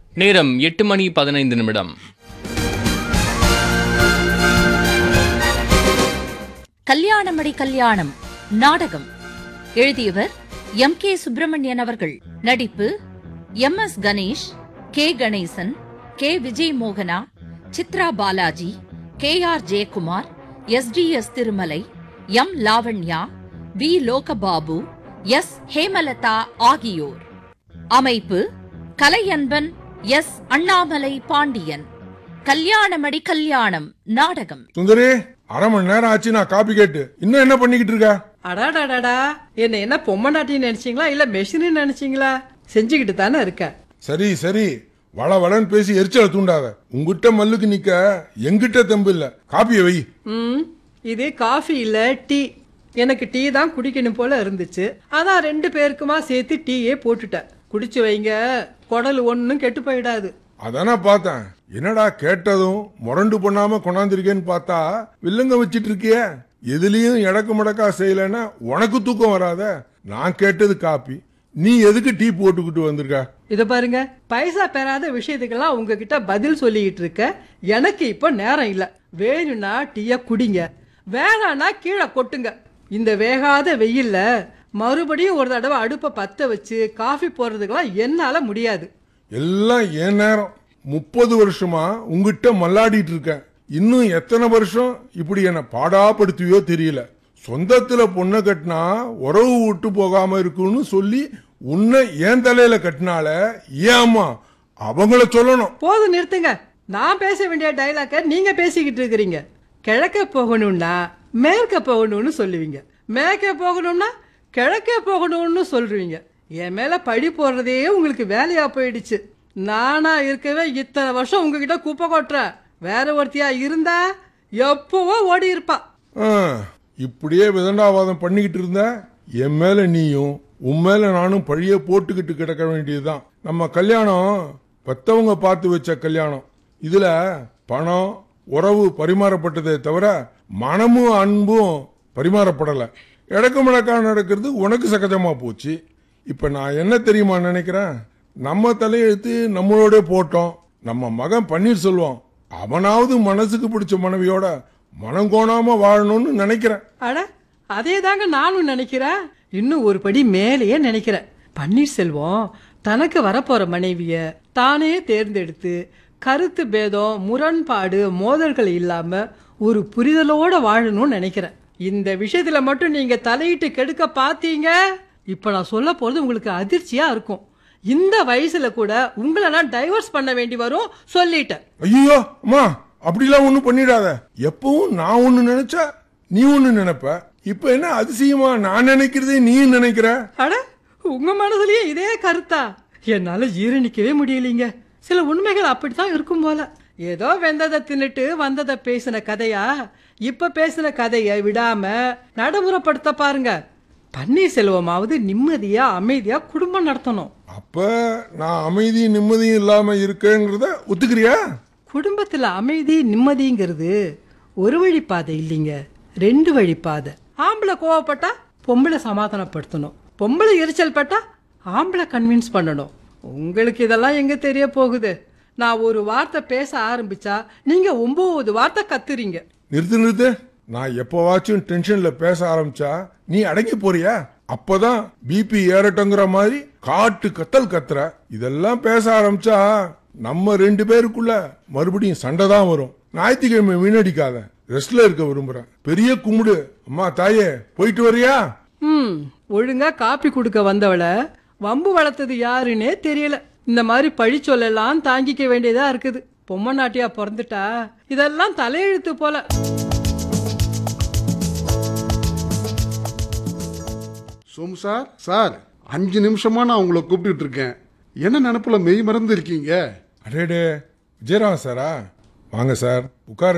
நேரம் எட்டு மணி பதினைந்து நிமிடம் கல்யாணமடி கல்யாணம் நாடகம் எழுதியவர் எம் கே சுப்பிரமணியன் அவர்கள் நடிப்பு M S Ganesh K Ganesan K Vijay மோகனா Chitra Balaji K R Jayakumar S T S Thirumalai M Lavanya V Logababu S Hemalatha ஆகியோர் அமைப்பு கலையன்பன் எஸ் அண்ணாமலை பாண்டியன் கல்யாணமடி கல்யாணம் நாடகம் சுந்தரி அரை மணி நேரம் ஆச்சு நான் காப்பி கேட்டு இன்னும் என்ன பண்ணிக்கிட்டு இருக்க அடாடாடாடா என்ன என்ன பொம்மநாட்டின்னு நினைச்சீங்களா இல்ல மெஷின்னு நினைச்சீங்களா செஞ்சுக்கிட்டு தானே இருக்க சரி சரி வள வளன்னு பேசி எரிச்சலை தூண்டாத உங்ககிட்ட மல்லுக்கு நிக்க எங்கிட்ட தெம்பு இல்ல காப்பியை வை ம் இது காஃபி இல்ல டீ எனக்கு டீ தான் குடிக்கணும் போல இருந்துச்சு அதான் ரெண்டு பேருக்குமா சேர்த்து டீயே போட்டுட்டேன் குடிச்சு வைங்க குடல் ஒன்றும் கெட்டு போயிடாது அதானே பார்த்தேன் என்னடா கேட்டதும் முரண்டு பண்ணாம கொண்டாந்துருக்கேன்னு பார்த்தா வில்லங்க வச்சிட்டு இருக்கியே எதுலயும் எடக்கு முடக்கா செய்யலைன்னா உனக்கு தூக்கம் வராத நான் கேட்டது காப்பி நீ எதுக்கு டீ போட்டுக்கிட்டு வந்திருக்க இத பாருங்க பைசா பெறாத விஷயத்துக்கெல்லாம் உங்ககிட்ட பதில் சொல்லிக்கிட்டு இருக்க எனக்கு இப்போ நேரம் இல்ல வேணும்னா டீய குடிங்க வேணான்னா கீழே கொட்டுங்க இந்த வேகாத வெயில்ல மறுபடியும் ஒரு தடவை அடுப்பை பத்த வச்சு காஃபி போடுறதுக்கெல்லாம் என்னால முடியாது எல்லாம் என் நேரம் முப்பது வருஷமா உங்ககிட்ட மல்லாடிட்டு இருக்கேன் இன்னும் எத்தனை வருஷம் இப்படி என்ன பாடாப்படுத்துவியோ தெரியல சொந்தத்துல பொண்ணை கட்டினா உறவு விட்டு போகாம இருக்குன்னு சொல்லி உன்னை ஏன் தலையில கட்டினால ஏம்மா அவங்கள சொல்லணும் போதும் நிறுத்துங்க நான் பேச வேண்டிய டைலாக்க நீங்க பேசிக்கிட்டு இருக்கிறீங்க கிழக்க போகணும்னா மேற்க போகணும்னு சொல்லுவீங்க மேற்க போகணும்னா கிழக்க போகணும்னு சொல்றீங்க என் மேல பழி போடுறதே உங்களுக்கு வேலையா போயிடுச்சு நானா இருக்கவே இத்தனை வருஷம் உங்ககிட்ட குப்பை கொட்டுறேன் வேற ஒருத்தியா இருந்தா எப்பவோ ஓடி இருப்பா ஆ, இப்படியே விதண்டாவாதம் பண்ணிக்கிட்டு இருந்த என் மேல நீயும் உன் மேல நானும் பழிய போட்டுக்கிட்டு கிடக்க வேண்டியதுதான் நம்ம கல்யாணம் பெத்தவங்க பார்த்து வச்ச கல்யாணம் இதுல பணம் உறவு பரிமாறப்பட்டதே தவிர மனமும் அன்பும் பரிமாறப்படல இடக்கு முடக்கா நடக்கிறது உனக்கு சகஜமா போச்சு இப்ப நான் என்ன தெரியுமா நினைக்கிறேன் நம்ம தலையெழுத்து நம்மளோட போட்டோம் நம்ம மகன் பன்னீர்செல்வம் அவனாவது மனசுக்கு பிடிச்ச மனைவியோட மனம் கோணாம வாழணும்னு நினைக்கிறேன் அட அதே தாங்க நானும் நினைக்கிறேன் இன்னும் ஒரு படி மேலேயே நினைக்கிறேன் பன்னீர்செல்வம் தனக்கு வரப்போற மனைவிய தானே தேர்ந்தெடுத்து கருத்து பேதம் முரண்பாடு மோதல்கள் இல்லாம ஒரு புரிதலோட வாழணும்னு நினைக்கிறேன் இந்த விஷயத்துல மட்டும் நீங்க தலையிட்டு கெடுக்க பாத்தீங்க இப்ப நான் சொல்ல போறது உங்களுக்கு அதிர்ச்சியா இருக்கும் இந்த வயசுல கூட உங்களை நான் டைவர்ஸ் பண்ண வேண்டி வரும் சொல்லிட்டேன் ஐயோ அம்மா அப்படிலாம் ஒண்ணும் பண்ணிடாத எப்பவும் நான் ஒண்ணு நினைச்சா நீ ஒண்ணு நினைப்ப இப்ப என்ன அதிசயமா நான் நினைக்கிறதே நீ நினைக்கிற அட உங்க மனசுலயே இதே கருத்தா என்னால ஜீரணிக்கவே முடியலீங்க சில உண்மைகள் அப்படித்தான் இருக்கும் போல ஏதோ வெந்ததை தின்னுட்டு வந்ததை பேசின கதையா இப்ப பேசின கதையை விடாம நடைமுறைப்படுத்த பாருங்க பன்னீர்செல்வமாவது நிம்மதியா அமைதியா குடும்பம் நடத்தணும் அப்ப நான் அமைதியும் நிம்மதியும் இல்லாம இருக்கேங்கிறத ஒத்துக்கிறியா குடும்பத்துல அமைதி நிம்மதிங்கிறது ஒரு வழி பாதை இல்லைங்க ரெண்டு வழி பாதை ஆம்பளை கோவப்பட்டா பொம்பளை சமாதானப்படுத்தணும் பொம்பளை எரிச்சல் பட்டா ஆம்பளை கன்வின்ஸ் பண்ணணும் உங்களுக்கு இதெல்லாம் எங்க தெரிய போகுது நான் ஒரு வார்த்தை பேச ஆரம்பிச்சா நீங்க ஒன்பது வார்த்தை கத்துறீங்க நிறுத்து நிறுத்து நான் எப்பவாச்சும் டென்ஷன்ல பேச ஆரம்பிச்சா நீ அடங்கி போறியா அப்பதான் பிபி ஏறட்டுங்கிற மாதிரி காட்டு கத்தல் கத்துற இதெல்லாம் பேச ஆரம்பிச்சா நம்ம ரெண்டு பேருக்குள்ள மறுபடியும் சண்டை தான் வரும் ஞாயிற்றுக்கிழமை வீணடிக்காத ரெஸ்ட்ல இருக்க விரும்புறேன் பெரிய கும்பிடு அம்மா தாயே போயிட்டு வரியா ம் ஒழுங்கா காப்பி கொடுக்க வந்தவளை வம்பு வளர்த்தது யாருன்னே தெரியல இந்த மாதிரி பழி சொல்லலாம் தாங்கிக்க வேண்டியதா இருக்குது பொம்மை நாட்டியா பிறந்துட்டா இதெல்லாம் தலையெழுத்து போல சோமு சார் சார் அஞ்சு நிமிஷமா நான் உங்களை கூப்பிட்டுட்டு இருக்கேன் என்ன நினப்புல மெய் மறந்து இருக்கீங்க அடேடே விஜயராம் சாரா வாங்க சார் உட்காரு